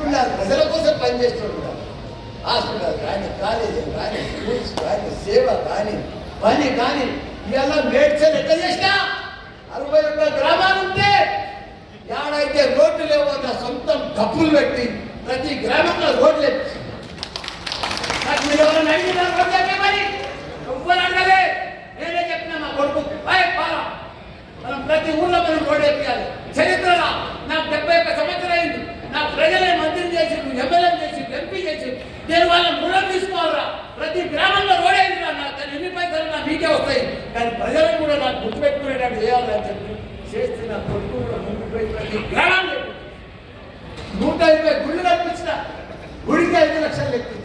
ఇట్లున్నారు ప్రజల కోసం పనిచేస్తున్నారు హాస్పిటల్ కానీ కాలేజీలు కానీ స్కూల్స్ కానీ సేవ కానీ పని కానీ ఇవాళ మేడ్చల్ ఎట్లా చేసినా అరవై ఒక్క గ్రామాలు ఉంటే ఏడైతే రోడ్లు లేవో నా సొంతం డబ్బులు పెట్టి ప్రతి గ్రామంలో రోడ్లు వేపించి నాకు మీరు ఎవరైనా అడిగినా రోడ్లు వేయమని ఎవ్వరు అడగలే నేనే చెప్పిన మా కొడుకు "ఏయ్, పారా మనం ప్రతి ఊర్లో మనం రోడ్ వేపించాలి చరిత్రలో నాకు డెబ్బై ఒక్క సంవత్సరం అయింది నా ప్రజలే మంత్రిని చేసి ఎమ్మెల్యే చేసి ఎంపీ చేసి నేను వాళ్ళని రుణం తీసుకోవాలరా ప్రతి గ్రామంలో రోడ్ అయిందిరా నాకు కానీ ఎన్ని పైసలు నా మీకే వస్తాయి కానీ ప్రజలను కూడా నాకు గుర్తుపెట్టుకునేటట్టు చేయాలని చెప్పి చేస్తే నా కొడుకు కూడా ముందుకు పోయి ప్రతి గ్రామంలో నూట ఇరవై గుళ్ళు కనిపించిన గుడికి ఐదు లక్షలు లెక్కించి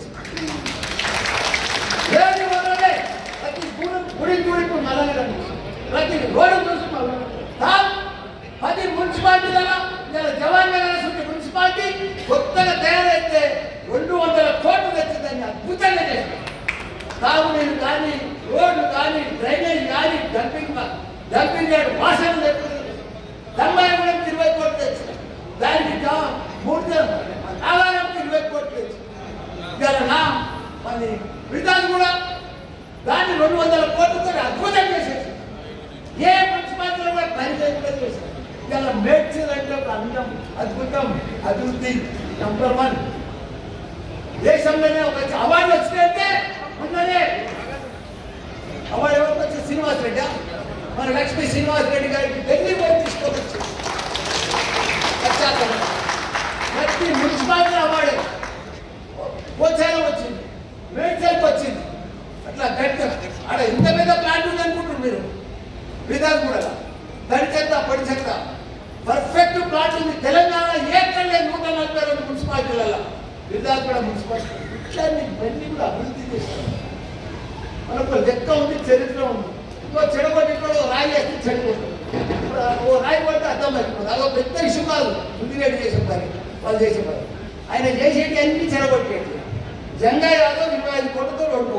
ఏది వదలలే. ప్రతి గుడి గుడి గుడికి మల్లలు కనిపించి ప్రతి రోడ్డు చూసి మల్లలు తాను పది మున్సిపాలిటీలలో ఇలా జవాన్ నగర్ సుంటి మున్సిపాలిటీ కొత్తగా తయారైతే రెండు వందల కోట్లు తెచ్చిందని అద్భుతంగా చేశారు తాగునీరు కానీ రోడ్లు కానీ డ్రైనేజ్ కానీ డంపింగ్ డంపింగ్ యార్డ్ వాసన లేకుండా తొంభై కూడా ఇరవై కోట్లు తెచ్చిన దానికి జా- మూడు ఆధారానికి ఇరవై కోట్లు తెచ్చిన ఇలా నా మరి విధానం కూడా దాన్ని రెండు వందల కోట్లతో అద్భుతం చేసేసి ఏ మున్సిపాలిటీలో కూడా పని చేయకుండా చేశారు ఇలా మేడ్చల్ అంటే ఒక అందం అద్భుతం అభివృద్ధి నంబర్ వన్ దేశంలోనే ఒక అవార్డు వచ్చినట్టే ఉన్నదే అవార్డు ఎవరికి వచ్చి శ్రీనివాస్ రెడ్డి మన లక్ష్మీ శ్రీనివాస్ రెడ్డి గారికి ఢిల్లీ పోయి తీసుకొచ్చి పశ్చాత్తలం ప్రతి మున్సిపాలిటీ అవార్డు పోచారం వచ్చింది మేడ్చల్కి వచ్చింది అట్లా గట్టిగా ఆడ ఇంత పెద్ద ప్లాంట్ ఉంది అనుకుంటారు మీరు విధానం కూడా తడి చెత్త పొడి చెత్త పర్ఫెక్ట్ ప్లాంట్ ఉంది తెలంగాణ ఏక్కడ నూట నలభై రెండు మున్సిపాలిటీలలో విధానం కూడా మున్సిపాలిటీ ఇట్లా ఇవన్నీ కూడా అభివృద్ధి చేస్తారు మనకు లెక్క ఉంది చరిత్ర ఉంది ఇంకో చెడగొట్టి ఇక్కడ ఓ రాయి వేస్తే చెడగొట్టు ఇప్పుడు ఓ రాయి కొడితే అర్థమైపోతుంది అదొక పెద్ద ఇష్యూ కాదు సుద్దిరెడ్డి చేసే పని వాళ్ళు చేసే పని ఆయన చేసేటి అన్ని చెడగొట్టేది జంగా యాదవ్ ఇరవై ఐదు కోట్లతో రెండు